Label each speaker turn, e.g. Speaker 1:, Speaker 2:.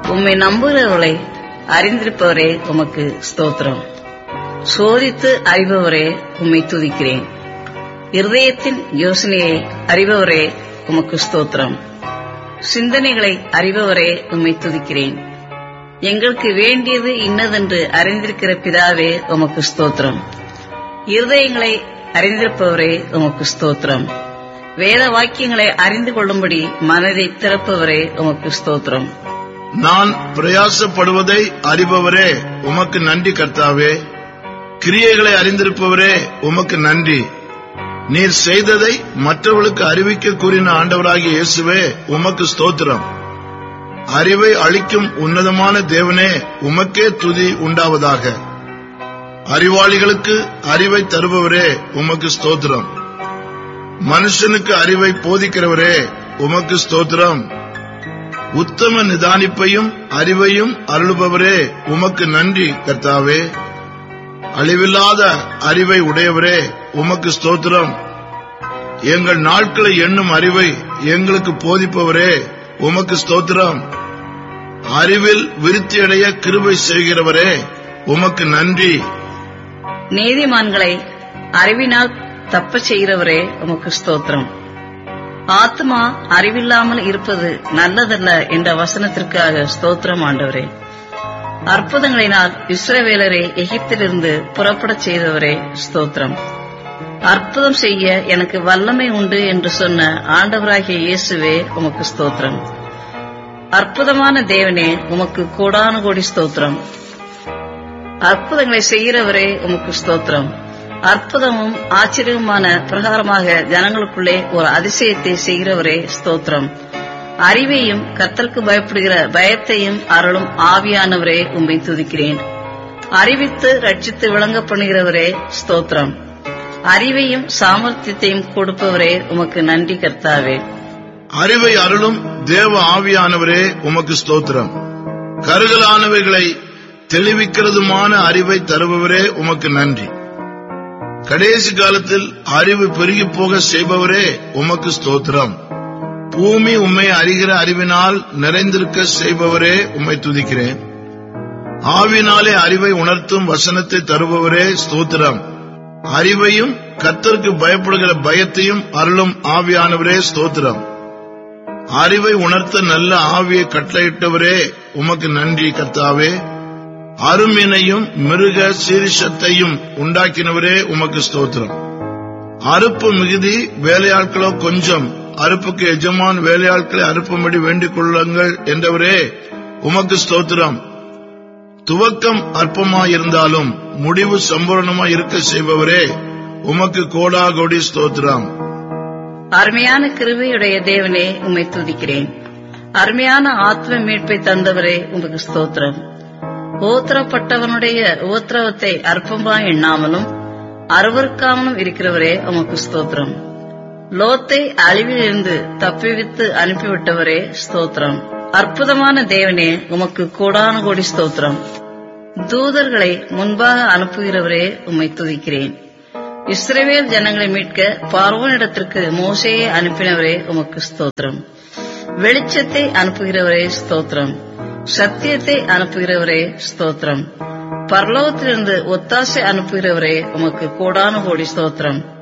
Speaker 1: உம்மை நம்புகிறவர்களை அறிந்திருப்பவரே உமக்கு ஸ்தோத்திரம் சோதித்து அறிபவரே உம்மை துதிக்கிறேன் இருதயத்தின் யோசனையை அறிபவரே உமக்கு ஸ்தோத்திரம் சிந்தனைகளை அறிபவரே உம்மை துதிக்கிறேன் எங்களுக்கு வேண்டியது இன்னதென்று அறிந்திருக்கிற பிதாவே உமக்கு ஸ்தோத்திரம் இருதயங்களை அறிந்திருப்பவரே உமக்கு ஸ்தோத்திரம் வேத வாக்கியங்களை அறிந்து கொள்ளும்படி மனதை திறப்பவரே உமக்கு ஸ்தோத்திரம்
Speaker 2: நான் பிரயாசப்படுவதை அறிபவரே உமக்கு நன்றி கர்த்தாவே கிரியைகளை அறிந்திருப்பவரே உமக்கு நன்றி நீர் செய்ததை மற்றவர்களுக்கு அறிவிக்க கூறின ஆண்டவராகிய இயேசுவே உமக்கு ஸ்தோத்திரம் அறிவை அளிக்கும் உன்னதமான தேவனே உமக்கே துதி உண்டாவதாக அறிவாளிகளுக்கு அறிவை தருபவரே உமக்கு ஸ்தோத்திரம் மனுஷனுக்கு அறிவை போதிக்கிறவரே உமக்கு ஸ்தோத்திரம் உத்தம நிதானிப்பையும் அறிவையும் அருளுபவரே உமக்கு நன்றி கர்த்தாவே அழிவில்லாத அறிவை உடையவரே உமக்கு ஸ்தோத்திரம் எங்கள் நாட்களை எண்ணும் அறிவை எங்களுக்கு போதிப்பவரே உமக்கு ஸ்தோத்திரம் அறிவில் விருத்தியடைய கிருபை செய்கிறவரே உமக்கு நன்றி
Speaker 1: நீதிமான்களை அறிவினால் தப்பச் செய்கிறவரே உமக்கு ஸ்தோத்திரம் ஆத்மா அறிவில்லாமல் இருப்பது நல்லதல்ல என்ற வசனத்திற்காக ஸ்தோத்திரம் ஆண்டவரே அற்புதங்களினால் இஸ்ரவேலரை எகிப்திலிருந்து புறப்படச் செய்தவரே ஸ்தோத்திரம் அற்புதம் செய்ய எனக்கு வல்லமை உண்டு என்று சொன்ன ஆண்டவராகிய இயேசுவே உமக்கு ஸ்தோத்திரம் அற்புதமான தேவனே உமக்கு கோடானு கோடி ஸ்தோத்திரம் அற்புதங்களை செய்கிறவரே உமக்கு ஸ்தோத்திரம் அற்புதமும் ஆச்சரியமான பிரகாரமாக ஜனங்களுக்குள்ளே ஒரு அதிசயத்தை செய்கிறவரே ஸ்தோத்திரம் அறிவையும் கத்தருக்கு பயப்படுகிற பயத்தையும் அருளும் ஆவியானவரே உம்மை துதிக்கிறேன் அறிவித்து ரட்சித்து விளங்க பண்ணுகிறவரே ஸ்தோத்திரம் அறிவையும் சாமர்த்தியத்தையும் கொடுப்பவரே உமக்கு நன்றி கர்த்தாவே
Speaker 2: அறிவை அருளும் தேவ ஆவியானவரே உமக்கு ஸ்தோத்திரம் கருகலானவைகளை தெளிவிக்கிறதுமான அறிவை தருபவரே உமக்கு நன்றி கடைசி காலத்தில் அறிவு பெருகி போக செய்பவரே உமக்கு ஸ்தோத்திரம் பூமி உம்மை அறிகிற அறிவினால் நிறைந்திருக்க செய்பவரே உம்மை துதிக்கிறேன் ஆவினாலே அறிவை உணர்த்தும் வசனத்தை தருபவரே ஸ்தோத்திரம் அறிவையும் கத்தருக்கு பயப்படுகிற பயத்தையும் அருளும் ஆவியானவரே ஸ்தோத்திரம் அறிவை உணர்த்த நல்ல ஆவியை கட்டளையிட்டவரே உமக்கு நன்றி கர்த்தாவே அருமீனையும் மிருக சீரிஷத்தையும் உண்டாக்கினவரே உமக்கு ஸ்தோத்திரம் அறுப்பு மிகுதி வேலையாட்களோ கொஞ்சம் அறுப்புக்கு எஜமான் வேலையாட்களை அறுப்பும்படி வேண்டிக் கொள்ளுங்கள் என்றவரே உமக்கு ஸ்தோத்திரம் துவக்கம் அற்பமாயிருந்தாலும் முடிவு சம்பூர்ணமாய் இருக்க செய்பவரே உமக்கு கோடா கோடி ஸ்தோத்திரம்
Speaker 1: அருமையான கிருபையுடைய தேவனே உம்மை துதிக்கிறேன் அருமையான ஆத்ம மீட்பை தந்தவரே உமக்கு ஸ்தோத்திரம் ஓத்திரப்பட்டவனுடைய உபத்திரவத்தை அற்பமா எண்ணாமலும் அருவருக்காமலும் இருக்கிறவரே உமக்கு ஸ்தோத்திரம் லோத்தை அழிவிலிருந்து தப்பிவித்து அனுப்பிவிட்டவரே ஸ்தோத்திரம் அற்புதமான தேவனே உமக்கு கோடான கோடி ஸ்தோத்திரம் தூதர்களை முன்பாக அனுப்புகிறவரே உம்மை துதிக்கிறேன் இஸ்ரவேல் ஜனங்களை மீட்க பார்வோனிடத்திற்கு மோசையை அனுப்பினவரே உமக்கு ஸ்தோத்திரம் வெளிச்சத்தை அனுப்புகிறவரே ஸ்தோத்திரம் சத்தியத்தை அனுப்புகிறவரே ஸ்தோத்திரம் பரலோகத்திலிருந்து ஒத்தாசை அனுப்புகிறவரே உமக்கு கோடானு கோடி ஸ்தோத்திரம்